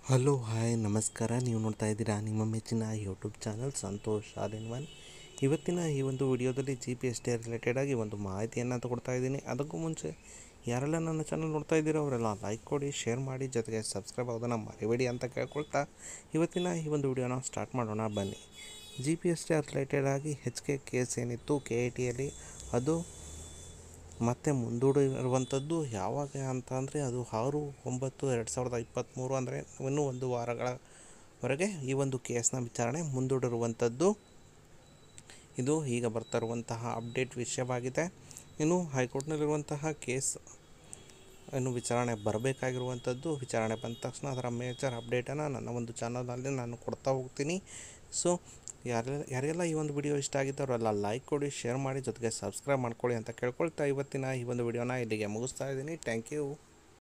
hello hi ನಮಸ್ಕಾರ ನೀವು ನೋಡ್ತಾ ಇದ್ದೀರಾ ನಿಮ್ಮ ಮೆಚ್ಚಿನ YouTube channel Santosh all in one ಇವತ್ತಿನ ಈ ಒಂದು ವಿಡಿಯೋದಲ್ಲಿ G P S T related ಆಗಿ ಒಂದು ಮಾಹಿತಿಯನ್ನು ತಗೊಡ್ತಾ ಇದ್ದೀನಿ ಅದಕ್ಕೂ ಮುಂಚೆ ಯಾರೆಲ್ಲ ನನ್ನ ಚಾನಲ್ ನೋಡ್ತಾ ಇದ್ದೀರೋ ಅವರೆಲ್ಲ ಲೈಕ್ ಕೊಡಿ ಶೇರ್ ಮಾಡಿ ಜೊತೆಗೆ ಸಬ್ಸ್ಕ್ರೈಬ್ ಆಗೋದನ್ನು ಮರಿಬೇಡಿ ಅಂತ ಕೇಳ್ಕೊಳ್ತಾ ಇವತ್ತಿನ ಈ ಒಂದು ವಿಡಿಯೋನ ಸ್ಟಾರ್ಟ್ ಮಾಡೋಣ ಬನ್ನಿ G P S T related ಆಗಿ ಹೆಚ್ ಕೆ ಕೇಸ್ ಏನಿತ್ತು ಕೆ ಐ ಟಿಯಲ್ಲಿ ಅದು ಮತ್ತೆ ಮುಂದೂಡಿರುವಂಥದ್ದು ಯಾವಾಗ ಅಂತ ಅಂದರೆ ಅದು ಆರು ಒಂಬತ್ತು ಎರಡು ಸಾವಿರದ ಇಪ್ಪತ್ತ್ಮೂರು ಅಂದರೆ ಇನ್ನೂ ಒಂದು ವಾರಗಳವರೆಗೆ ಈ ಒಂದು ಕೇಸ್ನ ವಿಚಾರಣೆ ಮುಂದೂಡಿರುವಂಥದ್ದು ಇದು ಈಗ ಬರ್ತಾ ಇರುವಂತಹ ಅಪ್ಡೇಟ್ ವಿಷಯವಾಗಿದೆ ಇನ್ನು ಹೈಕೋರ್ಟ್ನಲ್ಲಿರುವಂತಹ ಕೇಸ್ ಇನ್ನು ವಿಚಾರಣೆ ಬರಬೇಕಾಗಿರುವಂಥದ್ದು ವಿಚಾರಣೆ ಬಂದ ತಕ್ಷಣ ಅದರ ಮೇಜರ್ ಅಪ್ಡೇಟನ್ನು ನನ್ನ ಒಂದು ಚಾನಲ್ನಲ್ಲಿ ನಾನು ಕೊಡ್ತಾ ಹೋಗ್ತೀನಿ ಸೊ ಯಾರೆಲ್ಲ ಯಾರೆಲ್ಲ ಈ ಒಂದು ವಿಡಿಯೋ ಇಷ್ಟ ಆಗಿದ್ದವರೆಲ್ಲ ಲೈಕ್ ಕೊಡಿ ಶೇರ್ ಮಾಡಿ ಜೊತೆಗೆ ಸಬ್ಸ್ಕ್ರೈಬ್ ಮಾಡ್ಕೊಳ್ಳಿ ಅಂತ ಕೇಳ್ಕೊಳ್ತಾ ಇವತ್ತಿನ ಈ ಒಂದು ವಿಡಿಯೋನ ಇಲ್ಲಿಗೆ ಮುಗಿಸ್ತಾ ಇದ್ದೀನಿ ಥ್ಯಾಂಕ್ ಯು